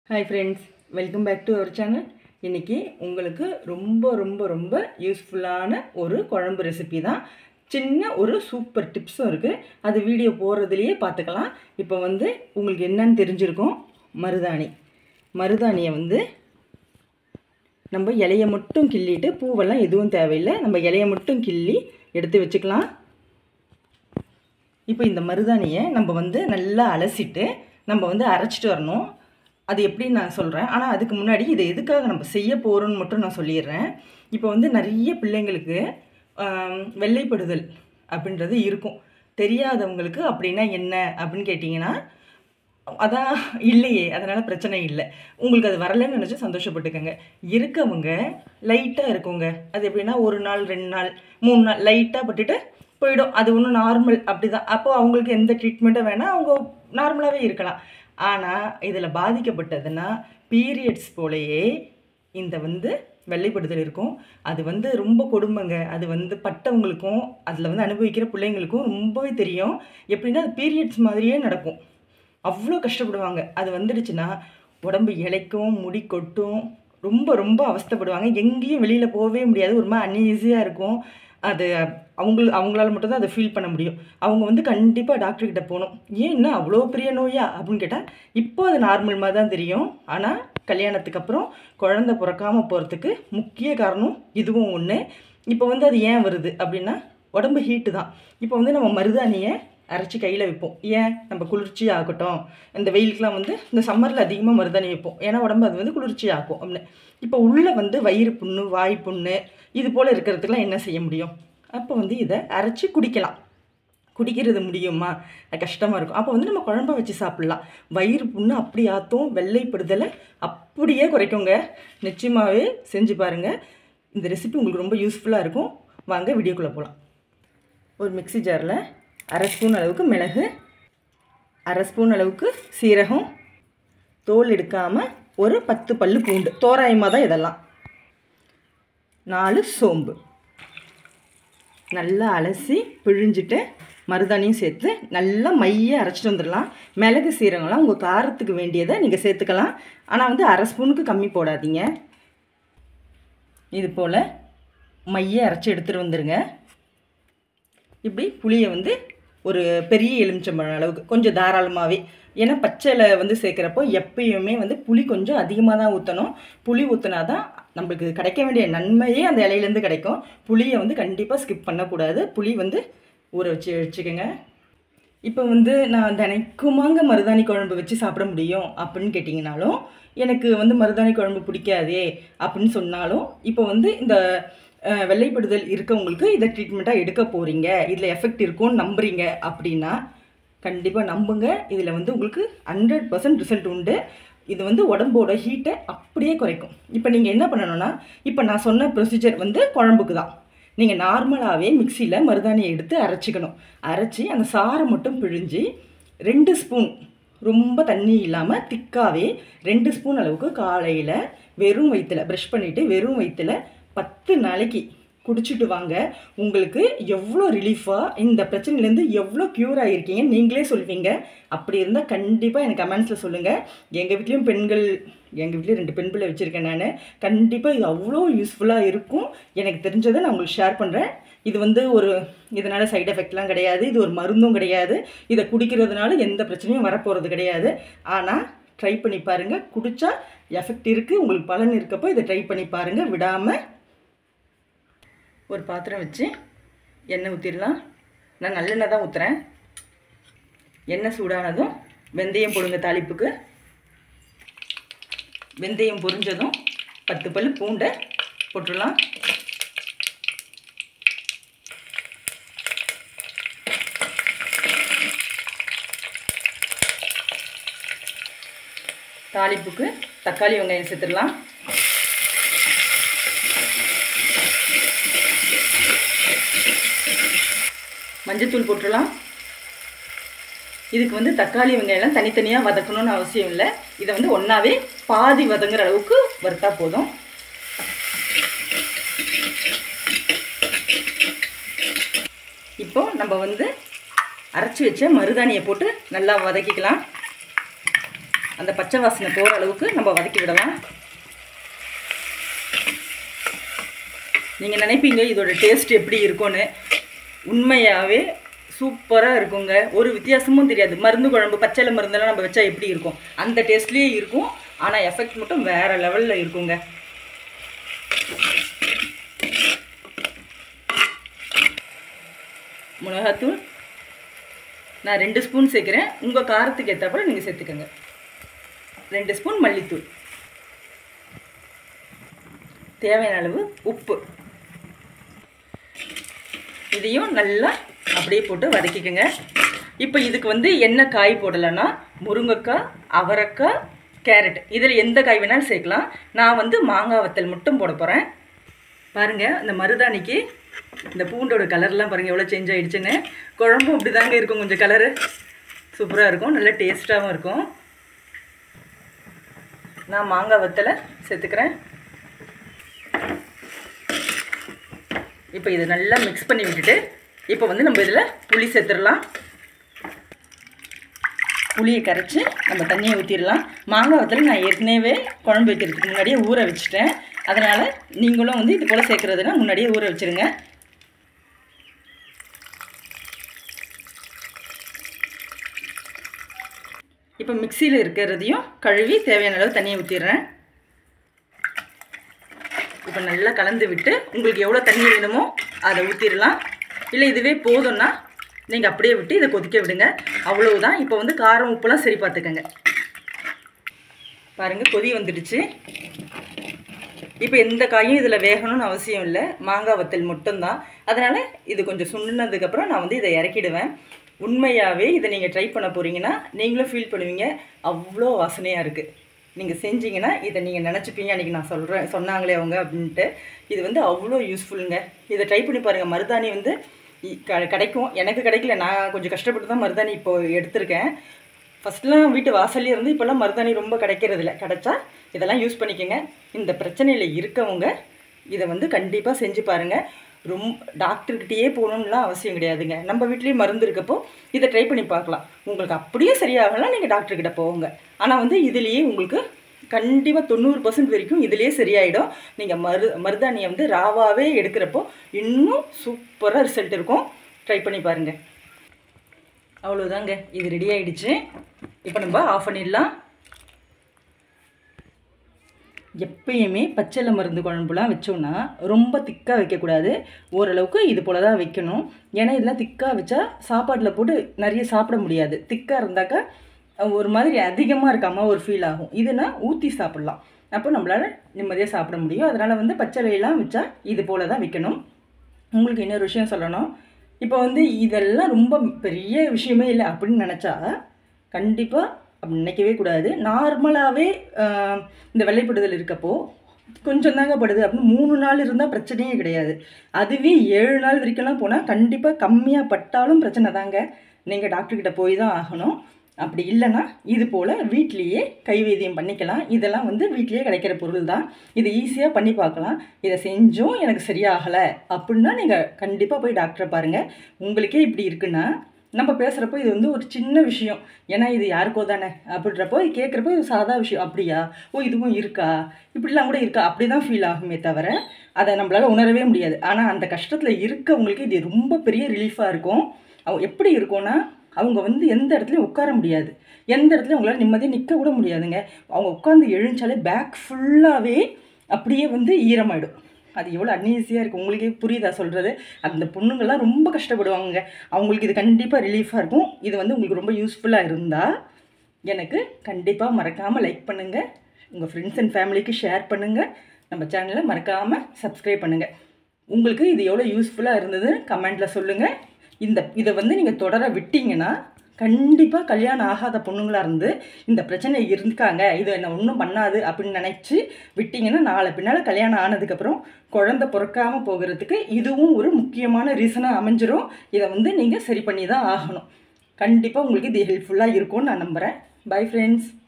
hi friends welcome back to our channel இன்றைக்கி உங்களுக்கு ரொம்ப ரொம்ப ரொம்ப யூஸ்ஃபுல்லான ஒரு குழம்பு ரெசிபி தான் சின்ன ஒரு சூப்பர் டிப்ஸும் இருக்குது அது வீடியோ போகிறதுலையே பார்த்துக்கலாம் இப்போ வந்து உங்களுக்கு என்னன்னு தெரிஞ்சிருக்கும் மருதாணி மருதாணியை வந்து நம்ம இலையை மட்டும் கிள்ளிட்டு பூவெல்லாம் எதுவும் தேவையில்லை நம்ம இலையை மட்டும் கிள்ளி எடுத்து வச்சுக்கலாம் இப்போ இந்த மருதாணியை நம்ம வந்து நல்லா அலசிட்டு நம்ம வந்து அரைச்சிட்டு வரணும் அது எப்படின்னு நான் சொல்கிறேன் ஆனால் அதுக்கு முன்னாடி இதை எதுக்காக நம்ம செய்ய போகிறோன்னு மட்டும் நான் சொல்லிடுறேன் இப்போ வந்து நிறைய பிள்ளைங்களுக்கு ஆம், வெள்ளைப்படுதல் அப்படின்றது இருக்கும் தெரியாதவங்களுக்கு அப்படின்னா என்ன அப்படின்னு கேட்டிங்கன்னா அதான் இல்லையே அதனால் பிரச்சனை இல்லை உங்களுக்கு அது வரலைன்னு நினச்சி சந்தோஷப்பட்டுக்கோங்க இருக்கவங்க லைட்டாக இருக்குங்க அது எப்படின்னா ஒரு நாள் ரெண்டு நாள் மூணு நாள் லைட்டாக பட்டுட்டு போயிடும் அது ஒன்றும் நார்மல் அப்படி தான் அப்போ அவங்களுக்கு எந்த ட்ரீட்மெண்ட்டும் வேணால் அவங்க நார்மலாகவே இருக்கலாம் ஆனால் இதில் பாதிக்கப்பட்டதுன்னா பீரியட்ஸ் போலயே இந்த வந்து வெள்ளைப்படுதல் இருக்கும் அது வந்து ரொம்ப கொடுமைங்க அது வந்து பட்டவங்களுக்கும் அதில் வந்து அனுபவிக்கிற பிள்ளைங்களுக்கும் ரொம்பவே தெரியும் எப்படின்னா அது பீரியட்ஸ் மாதிரியே நடக்கும் அவ்வளோ கஷ்டப்படுவாங்க அது வந்துடுச்சுன்னா உடம்பு இளைக்கும் முடி கொட்டும் ரொம்ப ரொம்ப அவஸ்தைப்படுவாங்க எங்கேயும் வெளியில் போகவே முடியாது ஒரு மாதிரி அன்ஈஸியாக இருக்கும் அது அவங்க அவங்களால மட்டும்தான் அதை ஃபீல் பண்ண முடியும் அவங்க வந்து கண்டிப்பாக டாக்டர்கிட்ட போகணும் ஏன் என்ன அவ்வளோ பெரிய நோயா அப்படின்னு கேட்டால் இப்போ அது நார்மல் மாதிரி தான் தெரியும் ஆனால் கல்யாணத்துக்கு அப்புறம் குழந்தை பிறக்காமல் போகிறதுக்கு முக்கிய காரணம் இதுவும் ஒன்று இப்போ வந்து அது ஏன் வருது அப்படின்னா உடம்பு ஹீட்டு தான் இப்போ வந்து நம்ம மருதாணியை அரைச்சி கையில் வைப்போம் ஏன் நம்ம குளிர்ச்சி ஆகட்டும் இந்த வெயிலுக்குலாம் வந்து இந்த சம்மரில் அதிகமாக மருதாணி வைப்போம் ஏன்னா உடம்பு அது வந்து குளிர்ச்சி ஆக்கும் அப்படின்னு இப்போ உள்ளே வந்து வயிறு புண்ணு வாய் புண்ணு இது போல் இருக்கிறதுக்குலாம் என்ன செய்ய முடியும் அப்போ வந்து இதை அரைச்சி குடிக்கலாம் குடிக்கிறது முடியுமா அது கஷ்டமாக இருக்கும் அப்போ வந்து நம்ம குழம்ப வச்சு சாப்பிட்லாம் வயிறு புண்ணு அப்படி ஆற்றும் வெள்ளைப்படுதலை அப்படியே குறைக்குங்க நிச்சயமாகவே செஞ்சு பாருங்கள் இந்த ரெசிபி உங்களுக்கு ரொம்ப யூஸ்ஃபுல்லாக இருக்கும் வாங்க வீடியோக்குள்ளே போகலாம் ஒரு மிக்ஸி ஜாரில் அரை ஸ்பூன் அளவுக்கு மிளகு அரை ஸ்பூன் அளவுக்கு சீரகம் தோல் எடுக்காமல் ஒரு பத்து பல்லு பூண்டு தோராயமாக தான் இதெல்லாம் நாலு சோம்பு நல்லா அலசி பிழிஞ்சிட்டு மருதாணியும் சேர்த்து நல்லா மைய அரைச்சிட்டு வந்துடலாம் மிளகு சீரகம்லாம் உங்கள் காரத்துக்கு வேண்டியதை நீங்கள் சேர்த்துக்கலாம் ஆனால் வந்து அரை ஸ்பூனுக்கு கம்மி போடாதீங்க இது போல் மைய அரைச்சி எடுத்துகிட்டு வந்துடுங்க இப்படி புளியை வந்து ஒரு பெரிய எலுமிச்சம்பழம் அளவுக்கு கொஞ்சம் தாராளமாகவே ஏன்னா பச்சையில் வந்து சேர்க்குறப்போ எப்பயுமே வந்து புளி கொஞ்சம் அதிகமாக தான் ஊற்றணும் புளி ஊற்றினா தான் நம்மளுக்கு கிடைக்க வேண்டிய நன்மையே அந்த இலையிலேருந்து கிடைக்கும் புளியை வந்து கண்டிப்பாக ஸ்கிப் பண்ணக்கூடாது புளி வந்து ஊற வச்சு வச்சுக்கோங்க இப்போ வந்து நான் தினைக்குமாங்க மருதாணி குழம்பு வச்சு சாப்பிட முடியும் அப்படின்னு கேட்டிங்கனாலும் எனக்கு வந்து மருதாணி குழம்பு பிடிக்காதே அப்படின்னு சொன்னாலும் இப்போ வந்து இந்த அஹ், வெள்ளைப்படுதல் இருக்கவங்களுக்கு இதை ட்ரீட்மெண்ட்டாக எடுக்க போகிறீங்க இதில் எஃபெக்ட் இருக்கும்னு நம்புறீங்க அப்படின்னா கண்டிப்பாக நம்புங்க இதில் வந்து உங்களுக்கு ஹண்ட்ரட் பர்சன்ட் ரிசல்ட் உண்டு இது வந்து உடம்போட ஹீட்டை அப்படியே குறைக்கும் இப்போ நீங்கள் என்ன பண்ணணும்னா இப்போ நான் சொன்ன ப்ரொசீஜர் வந்து குழம்புக்கு தான் நீங்கள் நார்மலாகவே மிக்சியில் மருதாணியை எடுத்து அரைச்சிக்கணும் அரைச்சி அந்த சாறை மட்டும் பிழிஞ்சு ரெண்டு ஸ்பூன் ரொம்ப தண்ணி இல்லாமல் திக்காவே ரெண்டு ஸ்பூன் அளவுக்கு காலையில் வெறும் வயிற்றுல ப்ரஷ் பண்ணிவிட்டு வெறும் வயிற்றுல பத்து நாளைக்கு குடிச்சிட்டு வாங்க உங்களுக்கு எவ்வளோ ரிலீஃபாக இந்த பிரச்சனையிலேருந்து எவ்வளோ க்யூர் ஆகிருக்கீங்கன்னு நீங்களே சொல்வீங்க அப்படி இருந்தால் கண்டிப்பாக எனக்கு கமெண்ட்ஸில் சொல்லுங்கள் எங்கள் வீட்லேயும் பெண்கள் எங்கள் வீட்லேயும் ரெண்டு பெண் பிள்ளை வச்சுருக்கேன் நான் கண்டிப்பாக இது அவ்வளோ யூஸ்ஃபுல்லாக இருக்கும் எனக்கு தெரிஞ்சதை நான் உங்களுக்கு ஷேர் பண்ணுறேன் இது வந்து ஒரு இதனால் சைடு எஃபெக்ட்லாம் கிடையாது இது ஒரு மருந்தும் கிடையாது இதை குடிக்கிறதுனால எந்த பிரச்சனையும் வரப்போகிறது கிடையாது ஆனால் ட்ரை பண்ணி பாருங்கள் குடித்தா எஃபெக்ட் இருக்குது உங்களுக்கு பலன் இருக்கப்போ இதை ட்ரை பண்ணி பாருங்கள் விடாமல் ஒரு பாத்திரம் வச்சு எண்ணெய் ஊற்றிடலாம் நான் நல்லெண்ணெய் தான் ஊற்றுறேன் எண்ணெய் சூடானதும் வெந்தயம் போடுங்க தாளிப்புக்கு வெந்தயம் பொரிஞ்சதும் பத்து பல் பூண்டை போட்டுடலாம் தாளிப்புக்கு தக்காளி வெங்காயம் சேர்த்துடலாம் மஞ்சத்தூள் போட்டுடலாம் இதுக்கு வந்து தக்காளி வெங்காயம்லாம் தனித்தனியாக வதக்கணும்னு அவசியம் இல்லை இதை வந்து ஒன்றாவே பாதி வதங்குற அளவுக்கு வறுத்தா போதும் இப்போ நம்ம வந்து அரைச்சி வச்ச மருதாணியை போட்டு நல்லா வதக்கிக்கலாம் அந்த பச்சை வாசனை போகிற அளவுக்கு நம்ம வதக்கி விடலாம் நீங்கள் நினைப்பீங்க இதோட டேஸ்ட் எப்படி இருக்கும்னு உண்மையாகவே சூப்பராக இருக்குங்க ஒரு வித்தியாசமும் தெரியாது மருந்து குழம்பு பச்சைல மருந்தெல்லாம் நம்ம வச்சா எப்படி இருக்கும் அந்த டேஸ்ட்லேயே இருக்கும் ஆனால் எஃபெக்ட் மட்டும் வேறு லெவலில் இருக்குங்க மிளகாத்தூள் நான் ரெண்டு ஸ்பூன் சேர்க்குறேன் உங்கள் காரத்துக்கு ஏற்றப்பறம் நீங்கள் சேர்த்துக்கோங்க ரெண்டு ஸ்பூன் மல்லித்தூள் தேவையான அளவு உப்பு இதையும் நல்லா அப்படியே போட்டு வதக்கிக்கோங்க இப்போ இதுக்கு வந்து என்ன காய் போடலைன்னா முருங்கைக்காய் அவரைக்காய் கேரட் இதில் எந்த காய் வேணாலும் சேர்க்கலாம் நான் வந்து மாங்காய் வத்தல் மட்டும் போட போகிறேன் பாருங்கள் இந்த மருதாணிக்கு இந்த பூண்டோட கலர்லாம் பாருங்கள் எவ்வளோ சேஞ்ச் ஆகிடுச்சுன்னு குழம்பும் அப்படி தாங்க இருக்கும் கொஞ்சம் கலரு சூப்பராக இருக்கும் நல்ல டேஸ்ட்டாகவும் இருக்கும் நான் மாங்காய் வத்தலை சேர்த்துக்கிறேன் இப்போ இதை நல்லா மிக்ஸ் பண்ணி விட்டுட்டு இப்போ வந்து நம்ம இதில் புளி சேர்த்துடலாம் புளியை கரைச்சி நம்ம தண்ணியை ஊற்றிடலாம் மாங்காய் வத்தல் நான் ஏற்கனவே குழம்பு வைக்கிறதுக்கு முன்னாடியே ஊற வச்சுட்டேன் அதனால் நீங்களும் வந்து இது போல் சேர்க்குறதுனா முன்னாடியே ஊற வச்சுருங்க இப்போ மிக்சியில் இருக்கிறதையும் கழுவி தேவையான அளவு தண்ணியை ஊற்றிடுறேன் இப்போ நல்லா கலந்து விட்டு உங்களுக்கு எவ்வளோ தண்ணி வேணுமோ அதை ஊற்றிடலாம் இல்லை இதுவே போதும்னா நீங்கள் அப்படியே விட்டு இதை கொதிக்க விடுங்க அவ்வளவுதான் இப்போ வந்து காரம் உப்புலாம் சரி பார்த்துக்கங்க பாருங்கள் கொதி வந்துடுச்சு இப்போ எந்த காயும் இதில் வேகணும்னு அவசியம் இல்லை மாங்காய் வத்தல் மட்டும்தான் அதனால் இது கொஞ்சம் சுண்டுனதுக்கப்புறம் நான் வந்து இதை இறக்கிடுவேன் உண்மையாகவே இதை நீங்கள் ட்ரை பண்ண போகிறீங்கன்னா நீங்களும் ஃபீல் பண்ணுவீங்க அவ்வளோ வாசனையாக இருக்குது நீங்கள் செஞ்சீங்கன்னா இதை நீங்கள் நினச்சிப்பீங்க அன்றைக்கி நான் சொல்கிறேன் சொன்னாங்களே அவங்க அப்படின்ட்டு இது வந்து அவ்வளோ யூஸ்ஃபுல்லுங்க இதை ட்ரை பண்ணி பாருங்கள் மருதாணி வந்து இ- க- கிடைக்கும் எனக்கு கிடைக்கல நான் கொஞ்சம் கஷ்டப்பட்டு தான் மருதாணி இப்போ எடுத்திருக்கேன் ஃபஸ்ட்லாம் வீட்டு வாசல்லே இருந்து இப்போல்லாம் மருதாணி ரொம்ப கிடைக்கிறது இல்ல கிடைச்சா இதெல்லாம் யூஸ் பண்ணிக்கோங்க இந்த பிரச்சனையில் இருக்கவங்க இதை வந்து கண்டிப்பாக செஞ்சு பாருங்கள் ரொம்ப டாக்டர்கிட்டயே போகணும்லாம் அவசியம் கிடையாதுங்க நம்ம வீட்லேயும் மருந்து இருக்கப்போ இதை ட்ரை பண்ணி பார்க்கலாம் உங்களுக்கு அப்படியே சரியாகலாம் நீங்கள் டாக்டர்கிட்ட போங்க ஆனால் வந்து இதுலேயே உங்களுக்கு கண்டிப்பாக தொண்ணூறு பர்சன்ட் வரைக்கும் இதுலேயே சரியாயிடும் நீங்கள் மரு மருதாணியை வந்து ராவாவே எடுக்கிறப்போ இன்னும் சூப்பராக ரிசல்ட் இருக்கும் ட்ரை பண்ணி பாருங்கள் அவ்வளோதாங்க இது ரெடி ஆயிடுச்சு இப்போ நம்ம ஆஃப் பண்ணிடலாம் எப்பயுமே பச்சளை மருந்து குழம்புலாம் வச்சோன்னா ரொம்ப திக்காக வைக்கக்கூடாது ஓரளவுக்கு இது போல தான் வைக்கணும் ஏன்னா இதெல்லாம் திக்காக வச்சா சாப்பாட்டில் போட்டு நிறைய சாப்பிட முடியாது திக்காக இருந்தாக்கா அஹ், ஒரு மாதிரி அதிகமாக இருக்காமல் ஒரு ஃபீல் ஆகும் இதுனா ஊற்றி சாப்பிட்லாம் அப்போ நம்மளால் நிம்மதியாக சாப்பிட முடியும் அதனால் வந்து பச்சளையெல்லாம் வச்சா இது போல தான் வைக்கணும் உங்களுக்கு இன்னொரு விஷயம் சொல்லணும் இப்போ வந்து இதெல்லாம் ரொம்ப பெரிய விஷயமே இல்லை அப்படின்னு நினச்சா கண்டிப்பாக அப்படி நினைக்கவே கூடாது நார்மலாகவே இந்த வெள்ளைப்படுதல் இருக்கப்போ கொஞ்சம் தாங்க படுது அப்படின்னு மூணு நாள் இருந்தால் பிரச்சனையே கிடையாது அதுவே ஏழு நாள் வரைக்கும்லாம் போனால் கண்டிப்பாக கம்மியாக பட்டாலும் பிரச்சனை தாங்க நீங்கள் டாக்டர்கிட்ட போய் தான் ஆகணும் அப்படி இல்லைன்னா இது போல் வீட்லேயே கைவைத்தியம் பண்ணிக்கலாம் இதெல்லாம் வந்து வீட்லேயே கிடைக்கிற பொருள் தான் இது ஈஸியாக பண்ணி பார்க்கலாம் இதை செஞ்சும் எனக்கு சரியாகலை அப்படின்னா நீங்கள் கண்டிப்பாக போய் டாக்டரை பாருங்கள் உங்களுக்கே இப்படி இருக்குன்னா நம்ம பேசுகிறப்போ இது வந்து ஒரு சின்ன விஷயம் ஏன்னா இது யாருக்கோ தானே அப்படின்றப்போ இது கேட்குறப்போ இது சாதா விஷயம் அப்படியா ஓ இதுவும் இருக்கா இப்படிலாம் கூட இருக்கா அப்படி தான் ஃபீல் ஆகுமே தவிர அதை நம்மளால் உணரவே முடியாது ஆனால் அந்த கஷ்டத்தில் இருக்கவங்களுக்கு இது ரொம்ப பெரிய ரிலீஃபாக இருக்கும் அவங்க எப்படி இருக்கும்னா அவங்க வந்து எந்த இடத்துலையும் உட்கார முடியாது எந்த இடத்துலையும் அவங்களால நிம்மதியாக நிற்க கூட முடியாதுங்க அவங்க உட்காந்து எழுந்தாலே பேக் ஃபுல்லாகவே அப்படியே வந்து ஈரமாயிடும் அது எவ்வளோ அன்ஈஸியாக இருக்குது உங்களுக்கே புரியுதா சொல்கிறது அந்த பொண்ணுங்கள்லாம் ரொம்ப கஷ்டப்படுவாங்க அவங்களுக்கு இது கண்டிப்பாக ரிலீஃபாக இருக்கும் இது வந்து உங்களுக்கு ரொம்ப யூஸ்ஃபுல்லாக இருந்தால் எனக்கு கண்டிப்பாக மறக்காமல் லைக் பண்ணுங்கள் உங்கள் ஃப்ரெண்ட்ஸ் அண்ட் ஃபேமிலிக்கு ஷேர் பண்ணுங்கள் நம்ம சேனலை மறக்காமல் சப்ஸ்கிரைப் பண்ணுங்கள் உங்களுக்கு இது எவ்வளோ யூஸ்ஃபுல்லாக இருந்தது கமெண்ட்டில் சொல்லுங்கள் இந்த இதை வந்து நீங்கள் தொடர விட்டீங்கன்னா கண்டிப்பாக கல்யாணம் ஆகாத பொண்ணுங்களாக இருந்து இந்த பிரச்சனை இருக்காங்க இது என்ன ஒன்றும் பண்ணாது அப்படின்னு நினச்சி விட்டீங்கன்னா நாளை பின்னால் கல்யாணம் ஆனதுக்கப்புறம் குழந்தை பிறக்காமல் போகிறதுக்கு இதுவும் ஒரு முக்கியமான ரீசனாக அமைஞ்சிரும் இதை வந்து நீங்கள் சரி பண்ணி தான் ஆகணும் கண்டிப்பாக உங்களுக்கு இது ஹெல்ப்ஃபுல்லாக இருக்கும்னு நான் நம்புகிறேன் பை ஃப்ரெண்ட்ஸ்